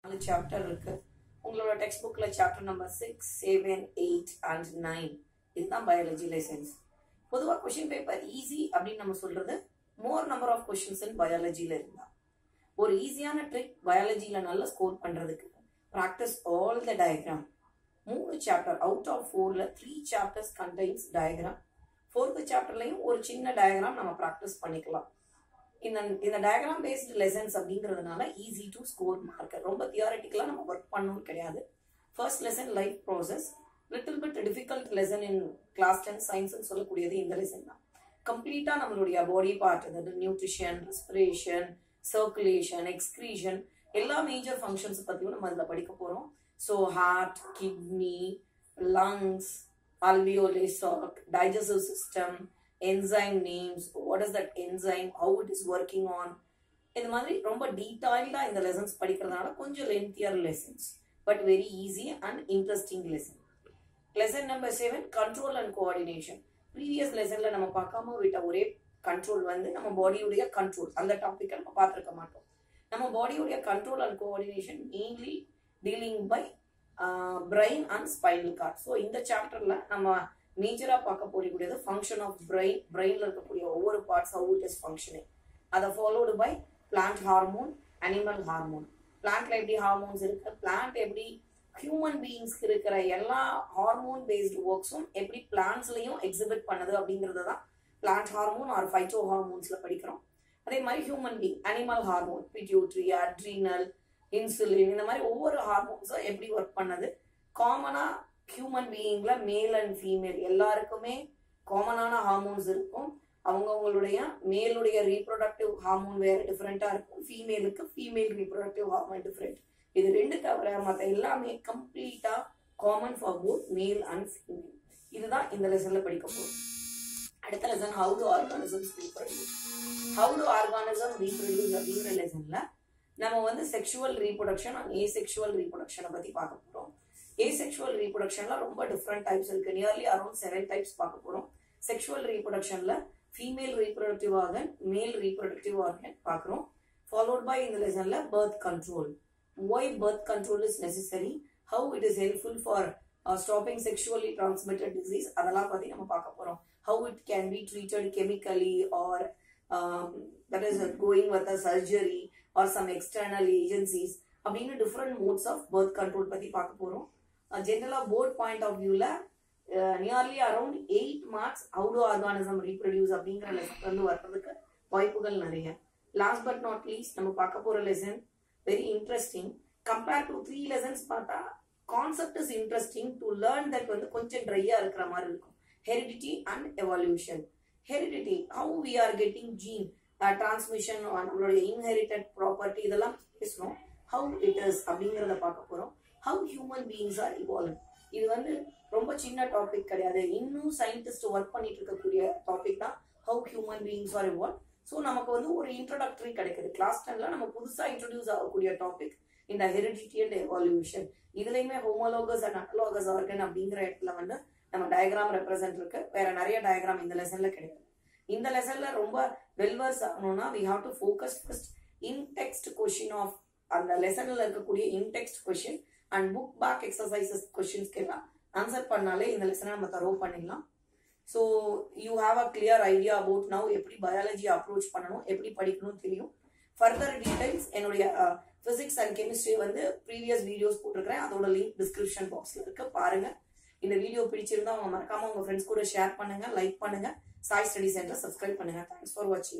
நாலு சாப்டர் இருக்கு உங்களோட டெக்ஸ்ட் புக்ல chapter number six seven eight and nine இதுதான் பயாலஜி லெசன்ஸ் பொதுவாக கொஷின் பேப்பர் ஈஸி அப்படின்னு நம்ம சொல்றது more number of questions in பயாலஜியில் இருந்தா ஒரு ஈஸியான ட்ரிக் பயாலஜியில் நல்லா ஸ்கோர் பண்ணுறதுக்கு ப்ராக்டிஸ் ஆல் த டயக்ராம் மூணு சாப்டர் அவுட் ஆஃப் ஃபோரில் three chapters contains diagram fourth சாப்டர்லையும் ஒரு சின்ன டயக்ராம் நம்ம ப்ராக்டிஸ் பண்ணிக்கலாம் இந்த இந்த டயக்ராம் பேஸ்டு லெசன்ஸ் அப்படிங்கிறதுனால ஈஸி டு ஸ்கோர் மார்க் ரொம்ப தியாரிட்டிக்கலாக நம்ம ஒர்க் பண்ணணும் கிடையாது first lesson life process little bit difficult lesson in class ten சயின்ஸ்னு சொல்லக்கூடியது இந்த லெசன் தான் கம்ப்ளீட்டாக நம்மளுடைய பாடி பார்ட் அதாவது நியூட்ரிஷன் ரெஸ்பிரேஷன் சர்க்குலேஷன் எக்ஸ்க்ரீஷன் எல்லா மேஜர் ஃபங்க்ஷன்ஸ் பற்றியும் நம்ம அதில் படிக்க போகிறோம் so heart kidney lungs alveolar sac, digestive system, enzyme names, what is that enzyme, how it is working on இந்த மாதிரி ரொம்ப டீடைல்டாக இந்த லெசன்ஸ் படிக்கிறதுனால கொஞ்சம் lengthier lessons but very easy and interesting lesson lesson number seven control and coordination previous லெசனில் நம்ம பார்க்காம விட்ட ஒரே கண்ட்ரோல் வந்து நம்ம பாடியுடைய கண்ட்ரோல் அந்த டாப்பிக்கை நம்ம பார்த்துருக்க மாட்டோம் நம்ம பாடியுடைய control and coordination mainly dealing by brain and spinal cord so இந்த சாப்டர்ல நம்ம மேஜராக பார்க்க போகக்கூடியது ஃபங்க்ஷன் ஆஃப் பிரெயின் பிரெயினில் இருக்கக்கூடிய ஒவ்வொரு parts how it is functioning அதை followed by plant hormone animal hormone பிளான்ட்ல எப்படி ஹார்மோன்ஸ் இருக்கு பிளான்ட் எப்படி ஹியூமன் பீயிங்ஸ்க்கு இருக்கிற எல்லா ஹார்மோன் பேஸ்டு ஒர்க்ஸும் எப்படி பிளான்ட்ஸ்லையும் எக்ஸிபிட் பண்ணுது அப்படிங்கிறது தான் பிளான்ட் ஹார்மோன் ஆர் ஃபைட்டோ ஹார்மோன்ஸில் படிக்கிறோம் அதே மாதிரி human being animal hormone pituitary adrenal insulin இந்த மாதிரி ஒவ்வொரு ஹார்மோன்ஸும் எப்படி ஒர்க் பண்ணுது காமனாக ஹியூமன் பீயிங்ல மேல் அண்ட் ஃபீமேல் எல்லாருக்குமே காமனான ஹார்மோன்ஸ் இருக்கும் அவங்கவுங்களுடைய மேலுடைய ரீப்ரொடக்டிவ் ஹார்மோன் வேற டிஃப்ரெண்ட்டாக இருக்கும் ஃபீமேலுக்கு ஃபீமேல் ரீப்ரொடக்டிவ் ஹார்மோன் டிஃப்ரெண்ட் இது ரெண்டு தவிர மற்ற எல்லாமே கம்ப்ளீட்டாக common for both male and female இதுதான் இந்த லெசன்ல படிக்க போகிறோம் அடுத்த lesson how do organisms reproduce how do organism reproduce அப்படிங்கிற லெசன்ல நம்ம வந்து sexual reproduction and asexual ரீப்ரொடக்ஷனை பற்றி பார்க்க போகிறோம் ஏ செக்ஷுவல் ரீப்ரொடக்ஷன்ல ரொம்ப டிஃப்ரெண்ட் டைப்ஸ் இருக்கு நியர்லி அரௌண்ட் செவன் டைப்ஸ் பார்க்க போகிறோம் செக்ஷுவல் ரீப்ரொடக்ஷன்ல female reproductive organ male reproductive organ பார்க்குறோம் ஃபாலோட் பை இந்த லெசன்ல birth control why birth control is necessary how it is helpful for stopping sexually transmitted disease அதெல்லாம் பற்றி நம்ம பார்க்க போகிறோம் how it can be treated chemically or that is going with a surgery or some external agencies அப்படின்னு different modes of birth control பற்றி பார்க்க போகிறோம் ஜென்ரலாக போர்ட் பாயிண்ட் ஆஃப் வியூவில் நியர்லி அரௌண்ட் எயிட் மார்க்ஸ் அவுடோ ஆர்கானிசம் ரீப்ரொடியூஸ் அப்படிங்கிற lesson வந்து வர்றதுக்கு வாய்ப்புகள் நிறைய லாஸ்ட் பட் நாட் லீஸ்ட் நம்ம பார்க்க போகிற lesson very interesting compare to three lessons பார்த்தா concept is interesting to learn that வந்து கொஞ்சம் ட்ரையாக இருக்கிற மாதிரி இருக்கும் heredity and evolution heredity how we are getting gene transmission நம்மளுடைய இன்ஹெரிட்டட் ப்ராப்பர்ட்டி இதெல்லாம் பேசுகிறோம் ஹவு இட் இஸ் அப்படிங்கிறத பார்க்க போகிறோம் how human beings are evolve இது வந்து ரொம்ப சின்ன டாபிக் கிடையாது இன்னும் சயின்டிஸ்ட் ஒர்க் பண்ணிட்டு இருக்கக்கூடிய டாபிக் தான் how human beings are evolve so நமக்கு வந்து ஒரு இன்ட்ரடக்டரி கிடைக்குது கிளாஸ் டென்ல நம்ம புதுசாக இன்ட்ரடியூஸ் ஆகக்கூடிய டாபிக் இந்த ஹெரிடிட்டி அண்ட் எவால்யூஷன் இதுலையுமே ஹோமோலோகஸ் அண்ட் அனலோகஸ் ஆர்கன் அப்படிங்கிற இடத்துல வந்து நம்ம டயக்ராம் ரெப்ரசென்ட் இருக்கு வேற நிறைய டயக்ராம் இந்த லெசன்ல கிடையாது இந்த லெசன்ல ரொம்ப வெல்வர்ஸ் ஆகணும்னா we have to focus first in text question of அந்த லெசன்ல இருக்கக்கூடிய in text question and book back exercises கொஷின்ஸ்க்கு எல்லாம் ஆன்சர் பண்ணாலே இந்த லெசனை நம்ம தரவு பண்ணிடலாம் so you have a clear idea about now எப்படி பயாலஜி அப்ரோச் பண்ணணும் எப்படி படிக்கணும் தெரியும் ஃபர்தர் டீடைல்ஸ் என்னுடைய ஃபிசிக்ஸ் அண்ட் கெமிஸ்ட்ரி வந்து ப்ரீவியஸ் வீடியோஸ் போட்டிருக்கிறேன் அதோட லிங்க் டிஸ்கிரிப்ஷன் பாக்ஸில் இருக்கு பாருங்க இந்த வீடியோ பிடிச்சிருந்தா அவங்க மறக்காம உங்க ஃப்ரெண்ட்ஸ் கூட ஷேர் பண்ணுங்க லைக் பண்ணுங்க சாய் ஸ்டடி சென்டர் சப்ஸ்கிரைப் பண்ணுங்க தேங்க்ஸ் ஃபார் வாட்சிங்